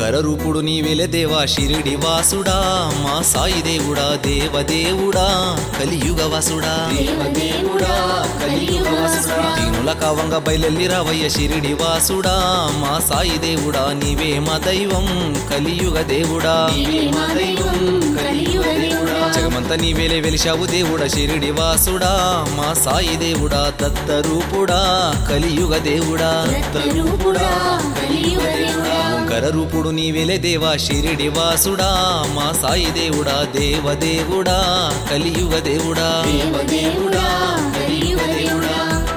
ఓంకర రూపుడు నీవెలే దేవా షిరిడి వాసుడా మా సాయి దేవుడా దేవదేవుడా కలియుగ వాసుడా దేవదేవుడా కలియుగవాసుడా దీనుల కావంగ బయలెల్లి రావయ్య షిరిడి వాసుడా మా సాయి దేవుడా నీవే మా దైవం కలియుగ దేవుడా నీవే మా దైవం కలియుగ దేవుడా జగమంత నీవేలే వెలిశావు దేవుడా షిరిడి వాసుడా మా సాయి దేవుడా దత్త రూపుడా కలియుగ దేవుడా రూపుడా కలియుగ దేవుడా ఓంకర రూపుడు నీవేలే దేవా షిరిడి వాసుడా మా సాయి దేవుడా దేవదేవుడా కలియుగ దేవుడా దేవదేవుడా కలియుగ దేవుడా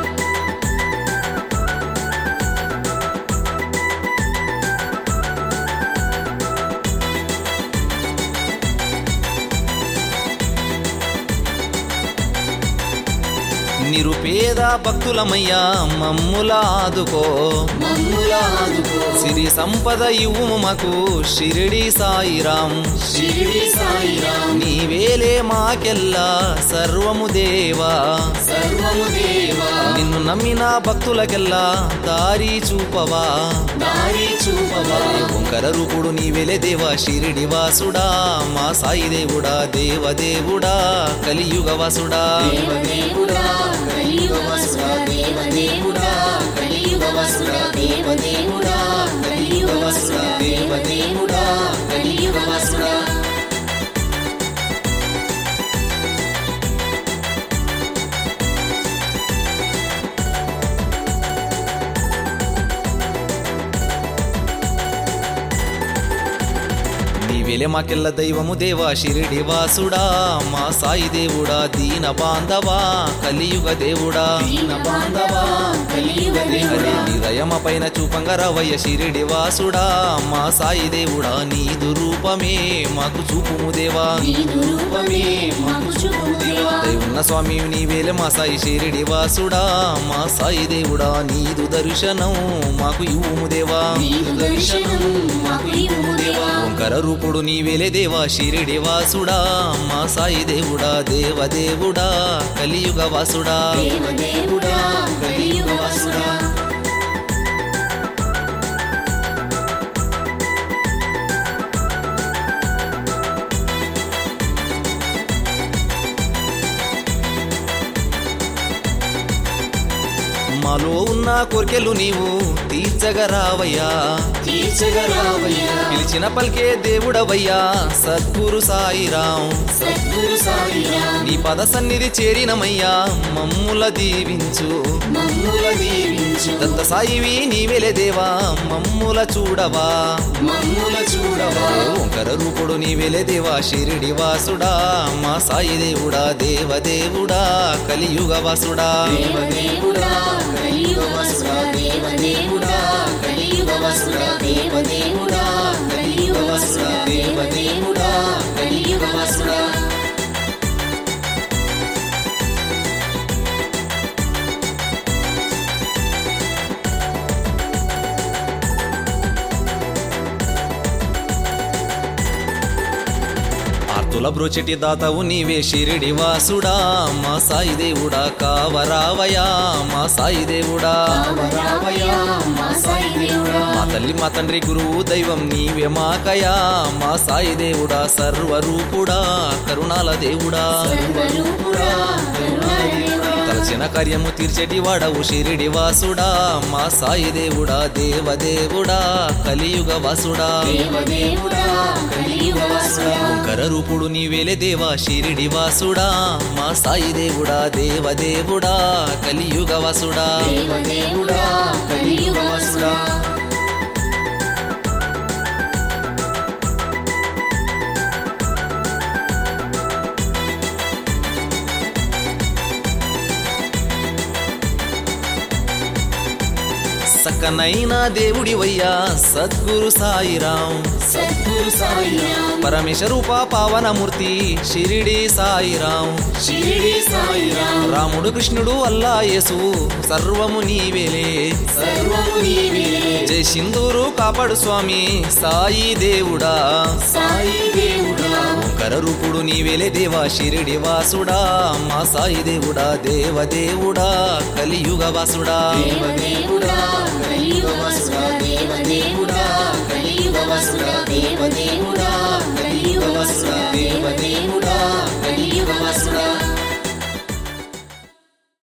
నిరుపేద భక్తులమయ్యా మమ్ముల ఆదుకో మమ్ముల ఆదుకో సిరి సంపద ఇవ్వు మాకు షిరిడి సాయిరాం షిరిడి సాయిరాం నీవేలే మాకెల్లా సర్వము దేవా సర్వము దేవా నిన్ను నమ్మిన భక్తులకెల్లా దారి చూపవా దారి చూపవా ఓంకర రూపుడు నీవెలే దేవా షిరిడి వాసుడా మా సాయి దేవుడా దేవదేవుడా కలియుగ వాసుడా దేవదేవుడా కలియుగ వసుడా దేవదేవుడా కలియుగ వసుడా దేవదేవుడా కలియుగ వసుడా దేవదేవుడా కలియుగ వసుడా నీవెలే మాకెల్ల దైవము దేవా షిరిడి వాసుడా మా సాయి దేవుడా దీన బాంధవా కలియుగ దేవుడా దీన బాంధవా కలియుగ దేవుడా నీ దయమ పైన చూపంగా రవయ్య షిరిడి వాసుడా మా సాయి దేవుడా నీదు రూపమే మాకు చూపుము దేవా నీదు రూపమే మాకు చూపు దేవా దైవున్న స్వామి నీవేలే మా సాయి షిరిడి వాసుడా మా సాయి దేవుడా నీదు దర్శనం మాకు ఇవ్వుము దేవా నీదు దర్శనం మాకు ఇవ్వు దేవా ఓంకర రూపుడు నీవేలే దేవా షిరిడి వాసుడా మా సాయి దేవుడా దేవదేవుడా కలియుగ వాసుడా దేవదేవుడా కలియుగ వసుడా మాలో ఉన్న కోర్కెలు నీవు తీర్చగరావయ్యా తీర్చగరావయ్యా పిలిచిన పలికే దేవుడవయ్యా సద్గురు సాయిరాం సద్గురు సాయిరాం నీ పద సన్నిధి చేరినమయ్యా మమ్ముల దీవించు మమ్ముల దీవించు దత్త సాయివి నీవెలే దేవా మమ్ముల చూడవా మమ్ముల చూడవా ఓంకర రూపుడు నీవెలే దేవా షిరిడి వాసుడా మా సాయి దేవుడా దేవదేవుడా కలియుగ వాసుడా దేవదేవుడా కలియుగ వసుడా దేవదేవుడా కలియుగ వసుడా దేవదేవుడా కలియుగ వసుడా దేవదేవుడా కలియుగ వసుడా ఆర్తుల బ్రోచెటి దాతవు నీవే షిరిడి వాసుడా మా సాయి దేవుడా కావరావయా మా సాయి దేవుడా రావయ్యా మా సాయి దేవుడా మా తల్లి మా తండ్రి గురువు దైవం నీవే మాకయా మా సాయి దేవుడా సర్వరూపుడా కరుణాల దేవుడా సర్వరూపుడా కరుణాదేవుడా తలచిన కార్యము తీర్చేటి వాడవు షిరిడి వాసుడా మా సాయి దేవుడా దేవదేవుడా కలియుగ వాసుడా దేవదేవుడా కలియుగ వసుడా ఓంకర రూపుడు నీవేలే దేవా షిరిడి వాసుడా మా సాయి దేవుడా దేవదేవుడా కలియుగ వాసుడా దేవదేవుడా కలియుగ వసుడా సక్కనైన దేవుడివయ్యా సద్గురు సాయిరాం సద్గురు సాయిరాం పరమేశ రూప పావనమూర్తి షిరిడి సాయిరాం షిరిడి సాయిరాం రాముడు కృష్ణుడు అల్లా యేసు సర్వము నీవేలే సర్వము నీవే జై సింధూరు కాపాడు స్వామి సాయి దేవుడా సాయి దేవుడా ఓంకర రూపుడు నీవేలే దేవా షిరిడి వాసుడా మా సాయి దేవుడా దేవదేవుడా కలియుగ వాసుడా దేవదేవుడా కలియుగ వసుడా దేవదేవుడా కలియుగ వసుడా దేవదేవుడా కలియుగ వసుడా దేవదేవుడా